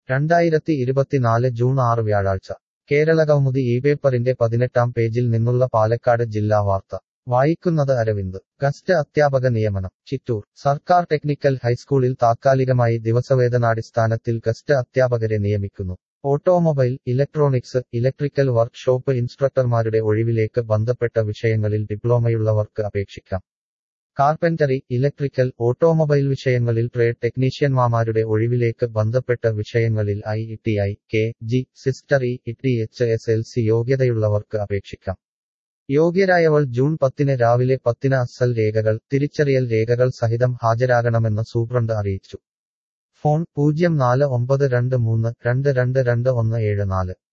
രണ്ടായിരത്തി ഇരുപത്തിനാല് ജൂൺ ആറ് വ്യാഴാഴ്ച കേരളകൗമുദി ഈ പേപ്പറിന്റെ പതിനെട്ടാം പേജിൽ നിന്നുള്ള പാലക്കാട് ജില്ലാ വാർത്ത വായിക്കുന്നത് അരവിന്ദ് ഗസ്റ്റ് അധ്യാപക നിയമനം ചിറ്റൂർ സർക്കാർ ടെക്നിക്കൽ ഹൈസ്കൂളിൽ താത്കാലികമായി ദിവസവേതനാടിസ്ഥാനത്തിൽ ഗസ്റ്റ് അധ്യാപകരെ നിയമിക്കുന്നു ഓട്ടോമൊബൈൽ ഇലക്ട്രോണിക്സ് ഇലക്ട്രിക്കൽ വർക്ക്ഷോപ്പ് ഇൻസ്ട്രക്ടർമാരുടെ ഒഴിവിലേക്ക് ബന്ധപ്പെട്ട വിഷയങ്ങളിൽ ഡിപ്ലോമയുള്ളവർക്ക് അപേക്ഷിക്കാം കാർപ്പന്ററി ഇലക്ട്രിക്കൽ ഓട്ടോമൊബൈൽ വിഷയങ്ങളിൽ ട്രേഡ് ടെക്നീഷ്യന്മാരുടെ ഒഴിവിലേക്ക് ബന്ധപ്പെട്ട വിഷയങ്ങളിൽ I T I K G സിസ്റ്റർ E T H S L C യോഗ്യതയുള്ളവർക്ക് അപേക്ഷിക്കാം യോഗ്യരായവൾ ജൂൺ പത്തിന് രാവിലെ പത്തിന് അസൽ രേഖകൾ തിരിച്ചറിയൽ രേഖകൾ സഹിതം ഹാജരാകണമെന്ന് സൂപ്രണ്ട് അറിയിച്ചു ഫോൺ പൂജ്യം നാല് ഒമ്പത് രണ്ട് മൂന്ന് രണ്ട് രണ്ട് രണ്ട് ഒന്ന് ഏഴ് നാല്